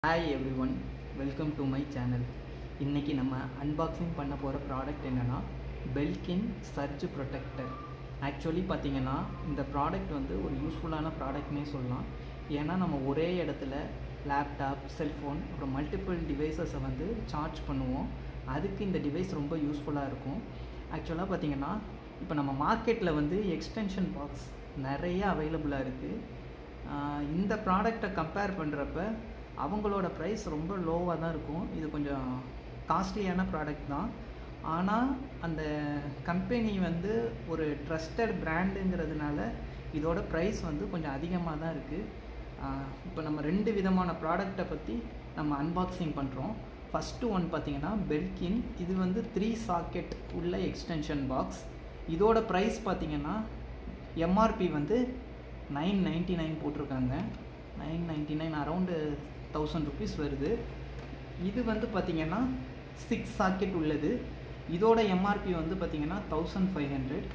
hi everyone welcome to my channel இன்றைக்கி நம்ம unboxing பண்ண போகிற ப்ராடக்ட் என்னென்னா பெல்கின் சர்ஜ் ப்ரொடெக்டர் ஆக்சுவலி பார்த்தீங்கன்னா இந்த ப்ராடக்ட் வந்து ஒரு யூஸ்ஃபுல்லான ப்ராடக்ட்னே சொல்லலாம் ஏன்னா நம்ம ஒரே இடத்துல லேப்டாப் செல்ஃபோன் அப்புறம் மல்டிபிள் டிவைசஸை வந்து சார்ஜ் பண்ணுவோம் அதுக்கு இந்த டிவைஸ் ரொம்ப யூஸ்ஃபுல்லாக இருக்கும் ஆக்சுவலாக பார்த்தீங்கன்னா இப்போ நம்ம மார்க்கெட்டில் வந்து எக்ஸ்டென்ஷன் பாக்ஸ் நிறைய அவைலபிளாக இருக்குது ஆஹ் இந்த ப்ராடக்டை கம்பேர் பண்ணுறப்ப அவங்களோட ப்ரைஸ் ரொம்ப லோவாக தான் இருக்கும் இது கொஞ்சம் காஸ்ட்லியான ப்ராடக்ட் தான் ஆனால் அந்த கம்பெனி வந்து ஒரு ட்ரஸ்டட் பிராண்டுங்கிறதுனால இதோட ப்ரைஸ் வந்து கொஞ்சம் அதிகமாக தான் இருக்குது இப்போ நம்ம ரெண்டு விதமான ப்ராடக்டை பற்றி நம்ம அன்பாக்சிங் பண்ணுறோம் ஃபஸ்ட்டு ஒன் பார்த்தீங்கன்னா பெல்கின் இது வந்து த்ரீ சாக்கெட் உள்ள எக்ஸ்டென்ஷன் பாக்ஸ் இதோட ப்ரைஸ் பார்த்தீங்கன்னா எம்ஆர்பி வந்து நைன் நைன்ட்டி நைன் போட்டிருக்காங்க nine ninety nine around thousand rupees வருது இது வந்து பார்த்தீங்கன்னா சிக்ஸ் சாக்கெட் உள்ளது இதோட எம்ஆர்பி வந்து பார்த்தீங்கன்னா தௌசண்ட் ஃபைவ் ஹண்ட்ரட்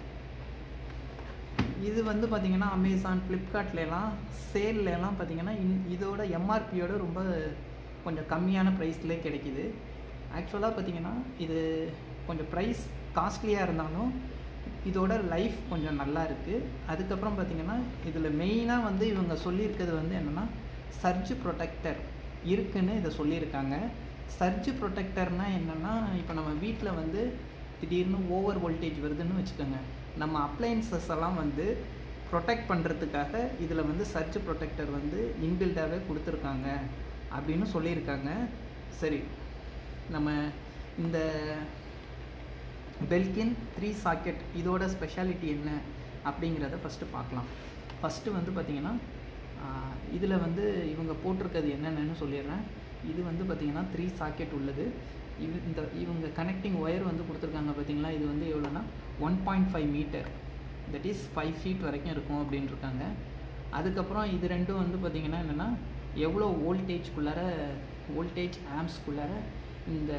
இது வந்து பார்த்தீங்கன்னா அமேசான் ஃப்ளிப்கார்ட்லலாம் சேல்லலாம் பார்த்தீங்கன்னா இன் இதோட எம்ஆர்பியோட ரொம்ப கொஞ்சம் கம்மியான ப்ரைஸ்லேயே கிடைக்கிது ஆக்சுவலாக பார்த்தீங்கன்னா இது கொஞ்சம் ப்ரைஸ் காஸ்ட்லியாக இருந்தாலும் இதோட லைஃப் கொஞ்சம் நல்லா இருக்குது அதுக்கப்புறம் பார்த்தீங்கன்னா இதில் மெயினாக வந்து இவங்க சொல்லியிருக்கிறது வந்து என்னென்னா சர்ஜ் ப்ரொடெக்டர் இருக்குன்னு இதை சொல்லியிருக்காங்க சர்ஜ் ப்ரொடெக்டர்னால் என்னென்னா இப்போ நம்ம வீட்டில் வந்து திடீர்னு ஓவர் வோல்டேஜ் வருதுன்னு வச்சுக்கோங்க நம்ம அப்ளைன்சஸ் எல்லாம் வந்து ப்ரொடெக்ட் பண்ணுறதுக்காக இதில் வந்து சர்ஜ் ப்ரொடெக்டர் வந்து இன்பில்டாகவே கொடுத்துருக்காங்க அப்படின்னு சொல்லியிருக்காங்க சரி நம்ம இந்த பெல்கின் த்ரீ சாக்கெட் இதோட ஸ்பெஷாலிட்டி என்ன அப்படிங்கிறத ஃபஸ்ட்டு பார்க்கலாம் ஃபஸ்ட்டு வந்து பார்த்திங்கன்னா இதில் வந்து இவங்க போட்டிருக்கிறது என்னென்னு சொல்லிடுறேன் இது வந்து பார்த்திங்கன்னா த்ரீ சாக்கெட் உள்ளது இது இந்த இவங்க கனெக்டிங் ஒயர் வந்து கொடுத்துருக்காங்க பார்த்தீங்களா இது வந்து எவ்வளோனா one point five metre that is five feet வரைக்கும் இருக்கும் அப்படின்னு இருக்காங்க அதுக்கப்புறம் இது ரெண்டும் வந்து பார்த்திங்கன்னா என்னென்னா எவ்வளோ வோல்டேஜ்குள்ளார வோல்டேஜ் ஆம்ஸ்குள்ளார இந்த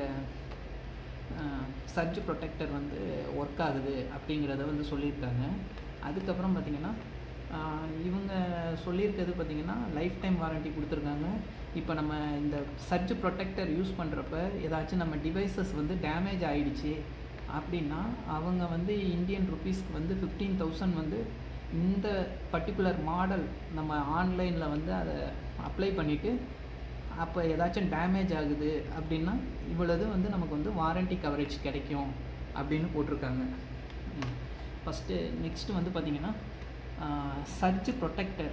சர்ஜ் ப்ரொடெக்டர் வந்து ஒர்க் ஆகுது அப்படிங்கிறத வந்து சொல்லியிருக்காங்க அதுக்கப்புறம் பார்த்திங்கன்னா இவங்க சொல்லியிருக்கிறது பார்த்திங்கன்னா லைஃப் டைம் வாரண்ட்டி கொடுத்துருக்காங்க இப்போ நம்ம இந்த சர்ஜ் ப்ரொடெக்டர் யூஸ் பண்ணுறப்ப ஏதாச்சும் நம்ம டிவைசஸ் வந்து டேமேஜ் ஆகிடுச்சு அப்படின்னா அவங்க வந்து இந்தியன் ருபீஸ்க்கு வந்து ஃபிஃப்டீன் தௌசண்ட் வந்து இந்த பர்டிகுலர் மாடல் நம்ம ஆன்லைனில் வந்து அதை அப்ளை பண்ணிவிட்டு அப்போ ஏதாச்சும் டேமேஜ் ஆகுது அப்படின்னா இவ்வளவு வந்து நமக்கு வந்து வாரண்டி கவரேஜ் கிடைக்கும் அப்படின்னு போட்டிருக்காங்க ஃபஸ்ட்டு நெக்ஸ்ட்டு வந்து பார்த்திங்கன்னா surge protector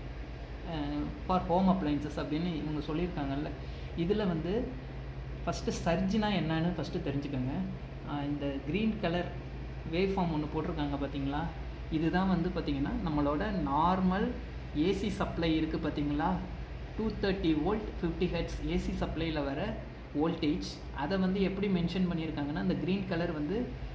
for home appliances அப்படின்னு இவங்க சொல்லியிருக்காங்கல்ல இதில் வந்து ஃபஸ்ட்டு சர்ஜ்னா என்னன்னு ஃபஸ்ட்டு தெரிஞ்சுக்கோங்க இந்த க்ரீன் கலர் வேவ் ஃபார்ம் ஒன்று போட்டிருக்காங்க பார்த்தீங்களா இதுதான் வந்து பார்த்திங்கன்னா நம்மளோட நார்மல் ஏசி சப்ளை இருக்குது பார்த்தீங்களா two thirty volt fifty hertz AC சப்ளையில் வர வோல்டேஜ் அதை வந்து எப்படி மென்ஷன் பண்ணியிருக்காங்கன்னா அந்த க்ரீன் கலர் வந்து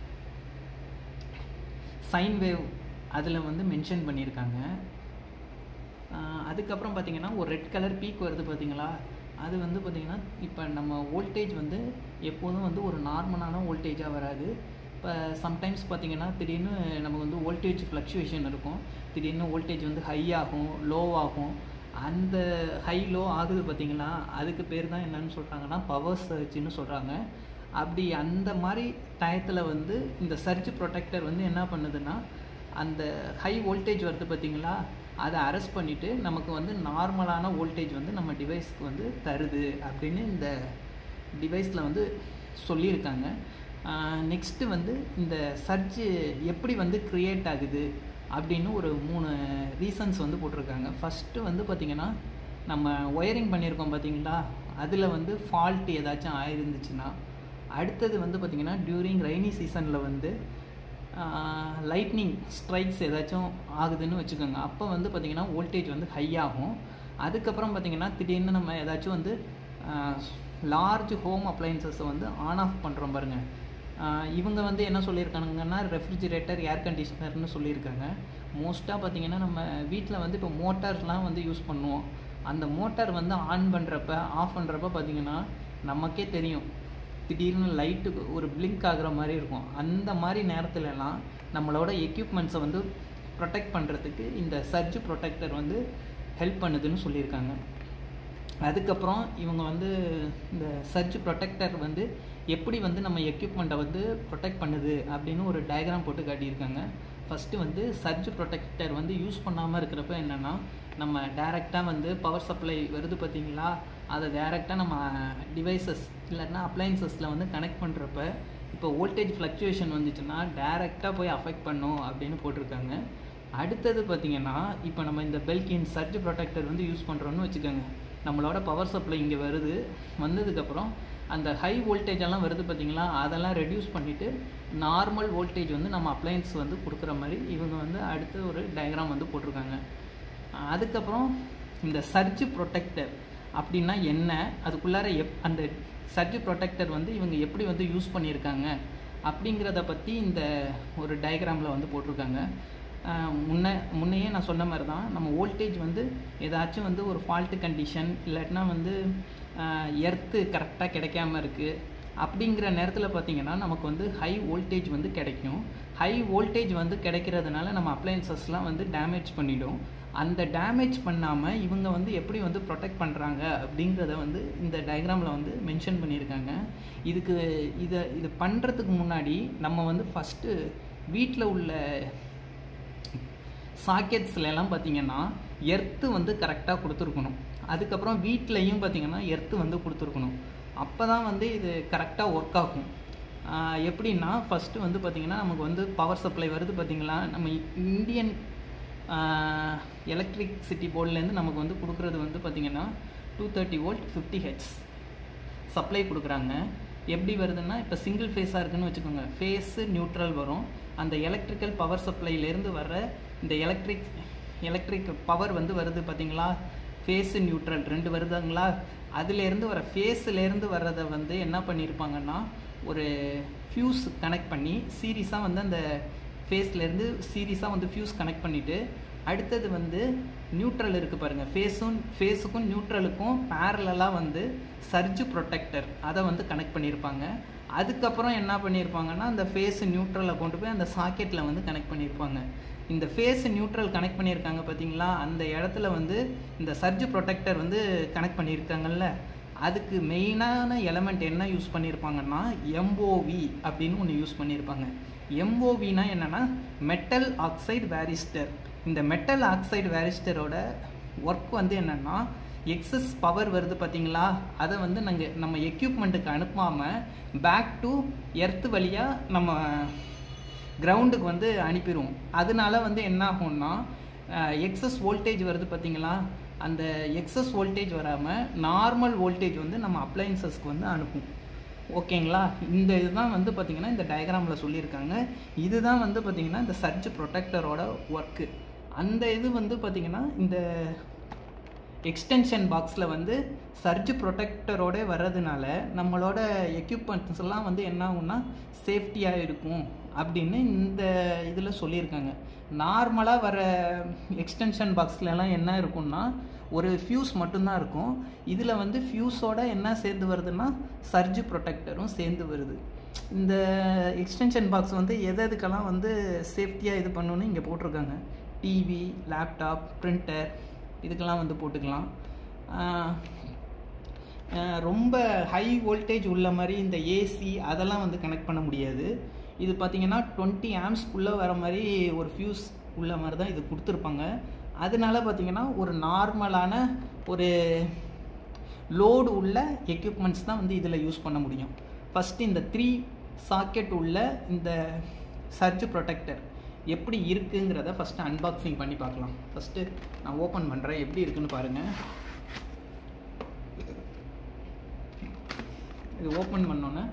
சைன் வேவ் அதில் வந்து மென்ஷன் பண்ணியிருக்காங்க அதுக்கப்புறம் பார்த்தீங்கன்னா ஒரு ரெட் கலர் பீக் வருது பார்த்தீங்களா அது வந்து பார்த்திங்கன்னா இப்போ நம்ம வோல்டேஜ் வந்து எப்போதும் வந்து ஒரு நார்மலான வோல்டேஜாக வராது இப்போ சம்டைம்ஸ் பார்த்திங்கன்னா திடீர்னு நமக்கு வந்து வோல்டேஜ் ஃப்ளக்சுவேஷன் இருக்கும் திடீர்னு வோல்டேஜ் வந்து ஹை ஆகும் லோ ஆகும் அந்த ஹை லோ ஆகுது பார்த்தீங்களா அதுக்கு பேர் தான் என்னன்னு சொல்கிறாங்கன்னா பவர் சர்ஜ்னு சொல்கிறாங்க அப்படி அந்த மாதிரி டயத்தில் வந்து இந்த சர்ஜ் ப்ரொடெக்டர் வந்து என்ன பண்ணுதுன்னா அந்த ஹை வோல்டேஜ் வருது பார்த்தீங்களா அதை அரெஸ்ட் பண்ணிவிட்டு நமக்கு வந்து நார்மலான வோல்டேஜ் வந்து நம்ம டிவைஸ்க்கு வந்து தருது அப்படின்னு இந்த டிவைஸில் வந்து சொல்லியிருக்காங்க நெக்ஸ்ட்டு வந்து இந்த சர்ஜ் எப்படி வந்து க்ரியேட் ஆகுது அப்படின்னு ஒரு மூணு ரீசன்ஸ் வந்து போட்டிருக்காங்க ஃபஸ்ட்டு வந்து பார்த்திங்கன்னா நம்ம ஒயரிங் பண்ணியிருக்கோம் பார்த்தீங்களா அதில் வந்து ஃபால்ட் ஏதாச்சும் ஆயிருந்துச்சுன்னா அடுத்தது வந்து பார்த்திங்கன்னா டியூரிங் ரெய்னி சீசனில் வந்து லைட்னிங் ஸ்ட்ரைக்ஸ் ஏதாச்சும் ஆகுதுன்னு வச்சுக்கோங்க அப்போ வந்து பார்த்திங்கன்னா வோல்டேஜ் வந்து ஹை ஆகும் அதுக்கப்புறம் பார்த்திங்கன்னா திடீர்னு நம்ம ஏதாச்சும் வந்து லார்ஜ் ஹோம் அப்ளைன்சஸை வந்து ஆன் ஆஃப் பண்ணுறோம் பாருங்கள் இவங்க வந்து என்ன சொல்லியிருக்காங்கன்னா ரெஃப்ரிஜிரேட்டர் ஏர் கண்டிஷனர்னு சொல்லியிருக்காங்க மோஸ்ட்டாக பார்த்திங்கன்னா நம்ம வீட்டில் வந்து இப்போ மோட்டார்ஸ்லாம் வந்து யூஸ் பண்ணுவோம் அந்த மோட்டார் வந்து ஆன் பண்ணுறப்ப ஆஃப் பண்ணுறப்ப பார்த்திங்கன்னா நமக்கே தெரியும் திடீர்னு லைட்டு ஒரு பிளிங்க் ஆகுற மாதிரி இருக்கும் அந்த மாதிரி நேரத்துலலாம் நம்மளோட எக்யூப்மெண்ட்ஸை வந்து ப்ரொடெக்ட் பண்ணுறதுக்கு இந்த சர்ஜ் ப்ரொடெக்டர் வந்து ஹெல்ப் பண்ணுதுன்னு சொல்லியிருக்காங்க அதுக்கப்புறம் இவங்க வந்து இந்த சர்ஜ் ப்ரொடெக்டர் வந்து எப்படி வந்து நம்ம எக்யூப்மெண்ட்டை வந்து ப்ரொடெக்ட் பண்ணுது அப்படின்னு ஒரு டயக்ராம் போட்டு காட்டியிருக்காங்க ஃபஸ்ட்டு வந்து சர்ஜ் ப்ரொடெக்டர் வந்து யூஸ் பண்ணாமல் இருக்கிறப்ப என்னென்னா நம்ம டைரெக்டாக வந்து பவர் சப்ளை வருது பார்த்தீங்களா அதை டைரெக்டாக நம்ம டிவைசஸ் இல்லைன்னா அப்ளைன்சஸில் வந்து கனெக்ட் பண்ணுறப்ப இப்போ வோல்டேஜ் ஃப்ளக்சுவேஷன் வந்துச்சுன்னா டைரெக்டாக போய் அஃபெக்ட் பண்ணும் அப்படின்னு போட்டிருக்காங்க அடுத்தது பார்த்தீங்கன்னா இப்போ நம்ம இந்த பெல்கின் சர்ஜ் ப்ரொடெக்டர் வந்து யூஸ் பண்ணுறோன்னு வச்சுக்கோங்க நம்மளோட பவர் சப்ளை இங்கே வருது வந்ததுக்கப்புறம் அந்த ஹை வோல்டேஜ் எல்லாம் வருது பார்த்தீங்களா அதெல்லாம் ரெடியூஸ் பண்ணிவிட்டு நார்மல் வோல்டேஜ் வந்து நம்ம அப்ளையன்ஸ் வந்து கொடுக்குற மாதிரி இவங்க வந்து அடுத்து ஒரு டயக்ராம் வந்து போட்டிருக்காங்க அதுக்கப்புறம் இந்த சர்ஜ் ப்ரொடெக்டர் அப்படின்னா என்ன அதுக்குள்ளார எப் அந்த சர்ஜ் ப்ரொடெக்டர் வந்து இவங்க எப்படி வந்து யூஸ் பண்ணியிருக்காங்க அப்படிங்கிறத பற்றி இந்த ஒரு டயக்ராமில் வந்து போட்டிருக்காங்க முன்ன முன்னையே நான் சொன்ன மாதிரி தான் நம்ம வோல்டேஜ் வந்து ஏதாச்சும் வந்து ஒரு ஃபால்ட்டு கண்டிஷன் இல்லாட்டினா வந்து எர்த்து கரெக்டாக கிடைக்காம இருக்குது அப்படிங்கிற நேரத்தில் பார்த்திங்கன்னா நமக்கு வந்து ஹை வோல்டேஜ் வந்து கிடைக்கும் ஹை வோல்டேஜ் வந்து கிடைக்கிறதுனால நம்ம அப்ளையன்சஸ்லாம் வந்து டேமேஜ் பண்ணிடும் அந்த டேமேஜ் பண்ணாமல் இவங்க வந்து எப்படி வந்து ப்ரொடெக்ட் பண்ணுறாங்க அப்படிங்கிறத வந்து இந்த டயக்ராமில் வந்து மென்ஷன் பண்ணியிருக்காங்க இதுக்கு இதை இது பண்ணுறதுக்கு முன்னாடி நம்ம வந்து ஃபஸ்ட்டு வீட்டில் உள்ள சாக்கெட்ஸ்லாம் பார்த்தீங்கன்னா எர்த்து வந்து கரெக்டாக கொடுத்துருக்கணும் அதுக்கப்புறம் வீட்லேயும் பார்த்தீங்கன்னா எர்த்து வந்து கொடுத்துருக்கணும் அப்போ தான் வந்து இது கரெக்டாக ஒர்க் ஆகும் எப்படின்னா ஃபஸ்ட்டு வந்து பார்த்திங்கன்னா நமக்கு வந்து பவர் சப்ளை வருது பார்த்திங்களா நம்ம இந்தியன் எலக்ட்ரிசிட்டி போர்ட்லேருந்து நமக்கு வந்து கொடுக்குறது வந்து பார்த்திங்கன்னா two thirty volt fifty H supply கொடுக்குறாங்க எப்படி வருதுன்னா இப்போ சிங்கிள் ஃபேஸாக இருக்குன்னு வச்சுக்கோங்க ஃபேஸு நியூட்ரல் வரும் அந்த எலக்ட்ரிக்கல் பவர் சப்ளைலேருந்து வர்ற இந்த எலக்ட்ரிக் எலக்ட்ரிக் பவர் வந்து வருது பார்த்தீங்களா ஃபேஸு நியூட்ரல் ரெண்டு வருதுங்களா அதுலேருந்து வர ஃபேஸ்லேருந்து வர்றதை வந்து என்ன பண்ணியிருப்பாங்கன்னா ஒரு ஃபியூஸ் கனெக்ட் பண்ணி சீரியஸாக வந்து அந்த ஃபேஸ்லேருந்து சீரியஸாக வந்து ஃபியூஸ் கனெக்ட் பண்ணிவிட்டு அடுத்தது வந்து நியூட்ரல் இருக்குது பாருங்கள் ஃபேஸும் ஃபேஸுக்கும் நியூட்ரலுக்கும் பேரலாக வந்து சர்ஜ் ப்ரொடெக்டர் அதை வந்து கனெக்ட் பண்ணியிருப்பாங்க அதுக்கப்புறம் என்ன பண்ணியிருப்பாங்கன்னா அந்த ஃபேஸ் நியூட்ரலை கொண்டு போய் அந்த சாக்கெட்டில் வந்து கனெக்ட் பண்ணியிருப்பாங்க இந்த ஃபேஸ் நியூட்ரல் கனெக்ட் பண்ணியிருக்காங்க பார்த்தீங்களா அந்த இடத்துல வந்து இந்த சர்ஜ் ப்ரொடெக்டர் வந்து கனெக்ட் பண்ணியிருக்காங்கல்ல அதுக்கு மெயினான எலமெண்ட் என்ன யூஸ் பண்ணியிருப்பாங்கன்னா எம்ஓவி அப்படின்னு ஒன்று யூஸ் பண்ணியிருப்பாங்க எம்ஓவினா என்னென்னா மெட்டல் ஆக்சைடு வேரிஸ்டர் இந்த மெட்டல் ஆக்சைடு வேரிஸ்டரோட ஒர்க் வந்து என்னென்னா எக்ஸஸ் பவர் வருது பார்த்தீங்களா அதை வந்து நாங்கள் நம்ம எக்யூப்மெண்ட்டுக்கு அனுப்பாமல் பேக் டு எர்த்து வழியாக நம்ம கிரவுண்டுக்கு வந்து அனுப்பிடுவோம் அதனால வந்து என்ன ஆகும்னா எக்ஸஸ் வோல்டேஜ் வருது பார்த்தீங்களா அந்த எக்ஸஸ் வோல்டேஜ் வராமல் நார்மல் வோல்டேஜ் வந்து நம்ம அப்ளைன்சஸ்க்கு வந்து அனுப்பும் ஓகேங்களா இந்த இதுதான் வந்து பார்த்திங்கன்னா இந்த டயக்ராமில் சொல்லியிருக்காங்க இதுதான் வந்து பார்த்திங்கன்னா இந்த சர்ஜ் ப்ரொடெக்டரோட ஒர்க்கு அந்த இது வந்து பார்த்திங்கன்னா இந்த எக்ஸ்டென்ஷன் பாக்ஸில் வந்து சர்ஜ் ப்ரொடெக்டரோட வர்றதுனால நம்மளோட எக்யூப்மெண்ட்ஸ் எல்லாம் வந்து என்ன ஆகும்னா சேஃப்டியாக இருக்கும் அப்படின்னு இந்த இதில் சொல்லியிருக்காங்க நார்மலாக வர எக்ஸ்டென்ஷன் பாக்ஸ்லலாம் என்ன இருக்கும்னா ஒரு ஃபியூஸ் மட்டும்தான் இருக்கும் இதில் வந்து ஃபியூஸோட என்ன சேர்ந்து வருதுன்னா சர்ஜ் ப்ரொடெக்டரும் சேர்ந்து வருது இந்த எக்ஸ்டென்ஷன் பாக்ஸ் வந்து எது எதுக்கெல்லாம் வந்து சேஃப்டியாக இது பண்ணணும்னு இங்கே போட்டிருக்காங்க டிவி லேப்டாப் பிரிண்டர் இதுக்கெல்லாம் வந்து போட்டுக்கலாம் ரொம்ப ஹை வோல்டேஜ் உள்ள மாதிரி இந்த ஏசி அதெல்லாம் வந்து கனெக்ட் பண்ண முடியாது இது பார்த்தீங்கன்னா டுவெண்ட்டி ஆம்ஸ்க்குள்ளே வர மாதிரி ஒரு ஃபியூஸ் உள்ள மாதிரி தான் இது கொடுத்துருப்பாங்க அதனால பார்த்தீங்கன்னா ஒரு நார்மலான ஒரு லோடு உள்ள எக்யூப்மெண்ட்ஸ் தான் வந்து இதில் யூஸ் பண்ண முடியும் ஃபஸ்ட்டு இந்த த்ரீ சாக்கெட் உள்ள இந்த சர்ஜ் ப்ரொடெக்டர் எப்படி இருக்குங்கிறத ஃபஸ்ட்டு அன்பாக்சிங் பண்ணி பார்க்கலாம் ஃபஸ்ட்டு நான் ஓப்பன் பண்ணுறேன் எப்படி இருக்குன்னு பாருங்கள் இது ஓப்பன் பண்ணோன்னே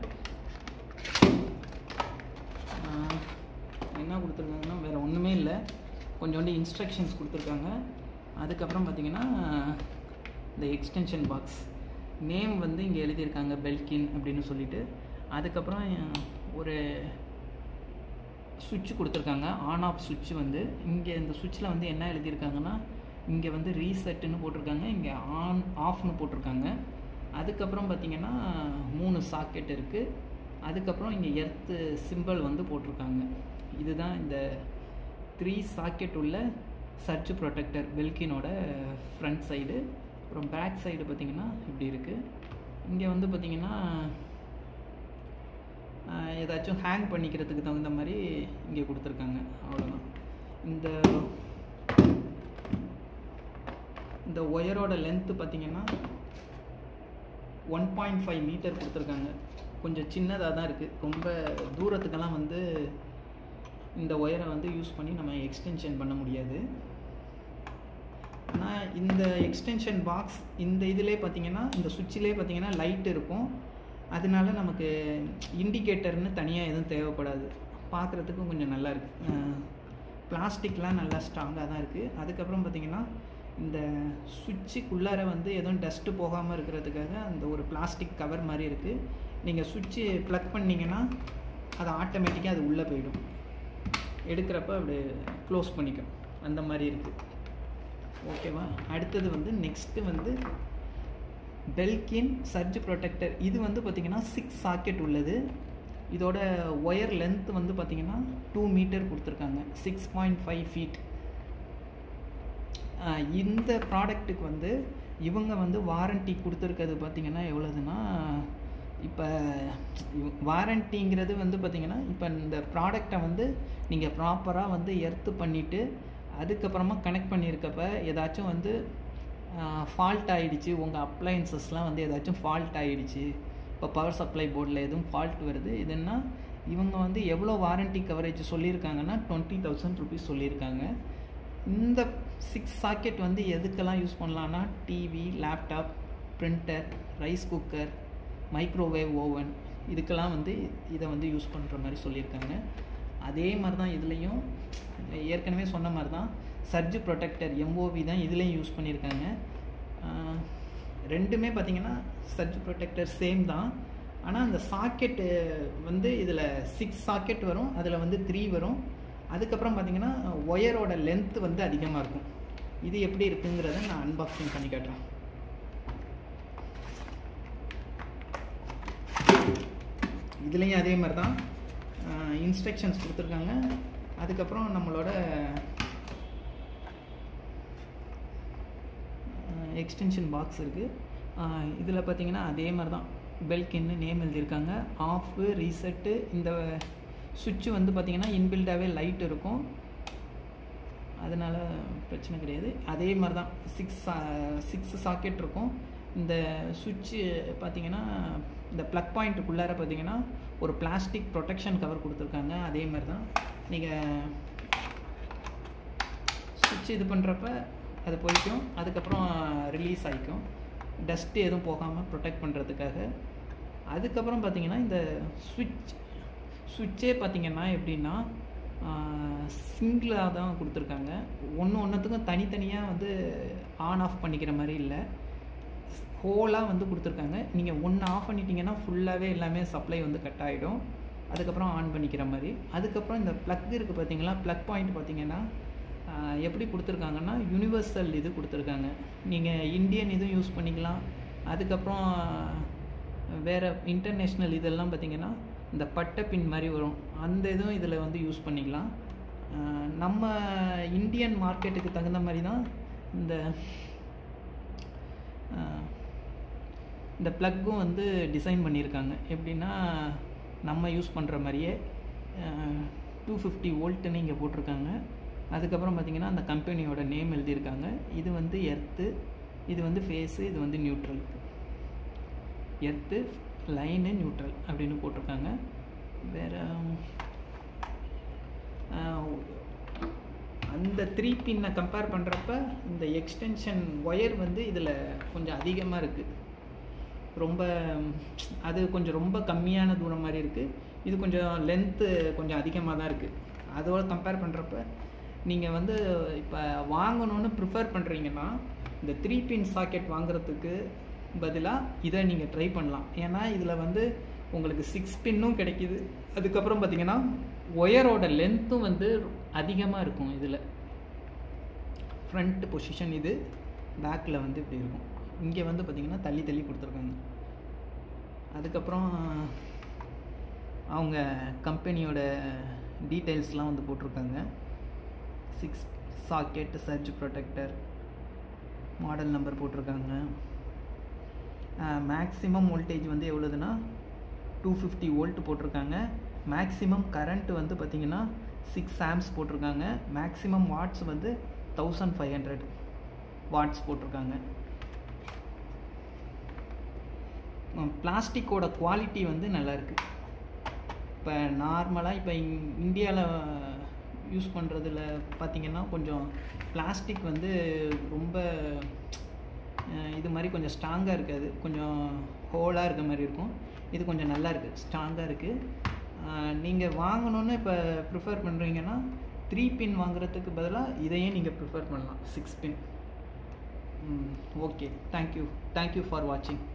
என்ன கொடுத்துருக்காங்கன்னா வேறு ஒன்றுமே இல்லை கொஞ்சோண்டு இன்ஸ்ட்ரக்ஷன்ஸ் கொடுத்துருக்காங்க அதுக்கப்புறம் பார்த்தீங்கன்னா இந்த எக்ஸ்டென்ஷன் பாக்ஸ் நேம் வந்து இங்கே எழுதியிருக்காங்க பெல்கின் அப்படின்னு சொல்லிட்டு அதுக்கப்புறம் ஒரு சுவிட்ச் கொடுத்துருக்காங்க ஆன் ஆஃப் சுவிட்ச் வந்து இங்கே இந்த சுவிட்சில் வந்து என்ன எழுதியிருக்காங்கன்னா இங்கே வந்து ரீசெட்டுன்னு போட்டிருக்காங்க இங்கே ஆன் ஆஃப்னு போட்டிருக்காங்க அதுக்கப்புறம் பார்த்தீங்கன்னா மூணு சாக்கெட் இருக்குது அதுக்கப்புறம் இங்கே எர்த்து சிம்பிள் வந்து போட்டிருக்காங்க இதுதான் இந்த த்ரீ சாக்கெட் உள்ள சர்ச் ப்ரொடெக்டர் பெல்கினோட ஃப்ரண்ட் சைடு அப்புறம் பேக் சைடு பார்த்தீங்கன்னா இப்படி இருக்குது இங்கே வந்து பார்த்தீங்கன்னா ஆஹ், ஏதாச்சும் ஹேங் பண்ணிக்கிறதுக்கு தகுந்த மாதிரி இங்கே கொடுத்துருக்காங்க அவ்வளோதான் இந்த இந்த ஒயரோட லென்த்து பார்த்தீங்கன்னா ஒன் பாயிண்ட் ஃபைவ் மீட்டர் கொடுத்துருக்காங்க கொஞ்சம் சின்னதாக தான் இருக்குது ரொம்ப தூரத்துக்கெல்லாம் வந்து இந்த ஒயரை வந்து யூஸ் பண்ணி நம்ம எக்ஸ்டென்ஷன் பண்ண முடியாது ஆனால் இந்த எக்ஸ்டென்ஷன் பாக்ஸ் இந்த இதிலே பார்த்தீங்கன்னா இந்த சுவிட்சிலே பார்த்தீங்கன்னா லைட் இருக்கும் அதனால நமக்கு இண்டிகேட்டர்னு தனியாக எதுவும் தேவைப்படாது பார்க்குறதுக்கும் கொஞ்சம் நல்லா இருக்கு பிளாஸ்டிக்லாம் நல்லா ஸ்ட்ராங்காக தான் இருக்குது அதுக்கப்புறம் பார்த்தீங்கன்னா இந்த சுவிட்சுக்குள்ளார வந்து எதுவும் டஸ்ட்டு போகாமல் இருக்கிறதுக்காக அந்த ஒரு பிளாஸ்டிக் கவர் மாதிரி இருக்குது நீங்கள் சுவிட்சு ப்ளக் பண்ணிங்கன்னா அது ஆட்டோமேட்டிக்காக அது உள்ளே போயிடும் எடுக்கிறப்ப அப்படி க்ளோஸ் பண்ணிக்கும் அந்த மாதிரி இருக்குது ஓகேவா அடுத்தது வந்து நெக்ஸ்ட்டு வந்து பெல்கின் சர்ஜ் ப்ரொடெக்டர் இது வந்து பார்த்திங்கன்னா சிக்ஸ் சாக்கெட் உள்ளது இதோட ஒயர் லென்த் வந்து பார்த்திங்கன்னா டூ மீட்டர் கொடுத்துருக்காங்க சிக்ஸ் பாயிண்ட் ஃபைவ் ஃபீட் இந்த ப்ராடக்ட்டுக்கு வந்து இவங்க வந்து வாரண்ட்டி கொடுத்துருக்கிறது பார்த்திங்கன்னா எவ்வளோதுன்னா இப்போ வாரண்டிங்கிறது வந்து பார்த்திங்கன்னா இப்போ இந்த ப்ராடக்டை வந்து நீங்கள் ப்ராப்பராக வந்து எர்த்து பண்ணிவிட்டு அதுக்கப்புறமா கனெக்ட் பண்ணியிருக்கப்ப ஏதாச்சும் வந்து ஃபால்ட் ஆகிடுச்சு உங்கள் அப்ளையன்சஸ்லாம் வந்து ஏதாச்சும் ஃபால்ட் ஆகிடுச்சு இப்போ பவர் சப்ளை போர்டில் எதுவும் ஃபால்ட் வருது இதுன்னா இவங்க வந்து எவ்வளோ வாரண்ட்டி கவரேஜ் சொல்லியிருக்காங்கன்னா டுவெண்ட்டி தௌசண்ட் ருபீஸ் சொல்லியிருக்காங்க இந்த சிக்ஸ் சாக்கெட் வந்து எதுக்கெல்லாம் யூஸ் பண்ணலான்னா TV laptop printer rice cooker microwave oven இதுக்கெல்லாம் வந்து இதை வந்து யூஸ் பண்ணுற மாதிரி சொல்லியிருக்காங்க அதே மாதிரி தான் இதுலேயும் ஏற்கனவே சொன்ன மாதிரி தான் சர்ஜ் ப்ரொடெக்டர் எம்ஓவி தான் இதுலேயும் யூஸ் பண்ணியிருக்காங்க ஆஹ் ரெண்டுமே பார்த்தீங்கன்னா சர்ஜ் ப்ரொடெக்டர் சேம் தான் ஆனால் அந்த சாக்கெட்டு வந்து இதில் சிக்ஸ் சாக்கெட் வரும் அதில் வந்து த்ரீ வரும் அதுக்கப்புறம் பார்த்தீங்கன்னா ஒயரோட லென்த் வந்து அதிகமாக இருக்கும் இது எப்படி இருக்குங்கிறத நான் அன்பாக்சிங் பண்ணி காட்டுறேன் இதுலேயும் அதே மாதிரி தான் இன்ஸ்ட்ரக்ஷன்ஸ் கொடுத்துருக்காங்க அதுக்கப்புறம் நம்மளோட எக்ஸ்டென்ஷன் பாக்ஸ் இருக்குது இதில் பார்த்தீங்கன்னா அதே மாதிரி தான் பெல்கின்னு நேம் எழுதியிருக்காங்க ஆஃபு ரீசெட்டு இந்த சுவிட்சு வந்து பார்த்தீங்கன்னா இன்பில்டாகவே லைட் இருக்கும் அதனால் பிரச்சனை கிடையாது அதே மாதிரி தான் சிக்ஸ் சிக்ஸ் சாக்கெட் இருக்கும் இந்த சுவிட்சு பார்த்தீங்கன்னா இந்த ப்ளக் பாயிண்ட்டுக்குள்ளார பார்த்தீங்கன்னா ஒரு பிளாஸ்டிக் ப்ரொடெக்ஷன் கவர் கொடுத்துருக்காங்க அதே மாதிரி தான் நீங்கள் சுவிட்ச் இது பண்ணுறப்ப அது போய்க்கும் அதுக்கப்புறம் ரிலீஸ் ஆகிக்கும் டஸ்ட்டு எதுவும் போகாமல் ப்ரொடெக்ட் பண்ணுறதுக்காக அதுக்கப்புறம் பார்த்தீங்கன்னா இந்த சுவிட்ச் சுவிட்சே பார்த்தீங்கன்னா எப்படின்னா சிங்கிளாக தான் கொடுத்துருக்காங்க ஒன்று ஒன்றுத்துக்கும் தனித்தனியாக வந்து ஆன் ஆஃப் பண்ணிக்கிற மாதிரி இல்லை ஹோலாக வந்து கொடுத்துருக்காங்க நீங்கள் ஒன்று ஆஃப் பண்ணிட்டீங்கன்னா ஃபுல்லாகவே எல்லாமே சப்ளை வந்து கட் ஆகிடும் அதுக்கப்புறம் ஆன் பண்ணிக்கிற மாதிரி அதுக்கப்புறம் இந்த ப்ளக் இருக்குது பார்த்தீங்களா ப்ளக் பாயிண்ட் பார்த்தீங்கன்னா ஆஹ், எப்படி கொடுத்துருக்காங்கன்னா யுனிவர்சல் இது கொடுத்துருக்காங்க நீங்கள் இந்தியன் இதுவும் யூஸ் பண்ணிக்கலாம் அதுக்கப்புறம் வேறு இன்டர்நேஷ்னல் இதெல்லாம் பார்த்தீங்கன்னா இந்த பட்டை பின் மாதிரி வரும் அந்த இதுவும் இதில் வந்து யூஸ் பண்ணிக்கலாம் ஆஹ், நம்ம இந்தியன் மார்க்கெட்டுக்கு தகுந்த மாதிரி தான் இந்த ஆஹ், இந்த ப்ளக்கும் வந்து டிசைன் பண்ணியிருக்காங்க எப்படின்னா நம்ம யூஸ் பண்ணுற மாதிரியே டூ ஃபிஃப்டி வோல்ட்டுன்னு இங்கே போட்டிருக்காங்க அதுக்கப்புறம் பார்த்தீங்கன்னா அந்த கம்பெனியோட நேம் எழுதியிருக்காங்க இது வந்து எர்த்து இது வந்து ஃபேஸு இது வந்து நியூட்ரல் எர்த்து லைனு நியூட்ரல் அப்படின்னு போட்டிருக்காங்க வேறு அந்த த்ரீ பின்னை கம்பேர் பண்ணுறப்ப இந்த எக்ஸ்டென்ஷன் ஒயர் வந்து இதில் கொஞ்சம் அதிகமாக இருக்குது ரொம்ப அது கொஞ்சம் ரொம்ப கம்மியான தூரம் மாதிரி இருக்குது இது கொஞ்சம் லென்த்து கொஞ்சம் அதிகமாக தான் இருக்குது அதோட கம்பேர் பண்ணுறப்ப நீங்கள் வந்து இப்போ வாங்கணும்னு ப்ரிஃபர் பண்ணுறீங்கன்னா இந்த த்ரீ பின் சாக்கெட் வாங்குறதுக்கு பதிலாக இதை நீங்கள் ட்ரை பண்ணலாம் ஏன்னா இதில் வந்து உங்களுக்கு சிக்ஸ் பின்னும் கிடைக்கிது அதுக்கப்புறம் பார்த்தீங்கன்னா ஒயரோட லென்த்தும் வந்து அதிகமாக இருக்கும் இதில் ஃப்ரண்ட் பொசிஷன் இது பேக்கில் வந்து இப்படி இருக்கும் இங்கே வந்து பார்த்திங்கன்னா தள்ளி தள்ளி கொடுத்துருக்காங்க அதுக்கப்புறம் அவங்க கம்பெனியோட டீட்டெயில்ஸ்லாம் வந்து போட்டிருக்காங்க six socket surge protector model number போட்டிருக்காங்க மேக்ஸிமம் வோல்டேஜ் வந்து எவ்வளோதுன்னா டூ ஃபிஃப்டி வோல்ட் போட்டிருக்காங்க மேக்ஸிமம் கரண்ட் வந்து பார்த்திங்கன்னா சிக்ஸ் ஆம்ஸ் போட்டிருக்காங்க மேக்ஸிமம் வாட்ஸ் வந்து தௌசண்ட் ஃபைவ் ஹண்ட்ரட் வாட்ஸ் போட்டிருக்காங்க பிளாஸ்டிக்கோட குவாலிட்டி வந்து நல்லா இருக்குது இப்போ நார்மலாக இப்போ இந்தியாவில் யூஸ் பண்ணுறதுல பார்த்திங்கன்னா கொஞ்சம் பிளாஸ்டிக் வந்து ரொம்ப இது மாதிரி கொஞ்சம் ஸ்ட்ராங்காக இருக்காது கொஞ்சம் ஹோலாக இருக்க மாதிரி இருக்கும் இது கொஞ்சம் நல்லா இருக்குது ஸ்ட்ராங்காக இருக்குது நீங்கள் வாங்கணுன்னு இப்போ ப்ரிஃபர் பண்ணுறீங்கன்னா த்ரீ பின் வாங்குறதுக்கு பதிலாக இதையே நீங்கள் ப்ரிஃபர் பண்ணலாம் six pin okay thank you thank you for வாட்சிங்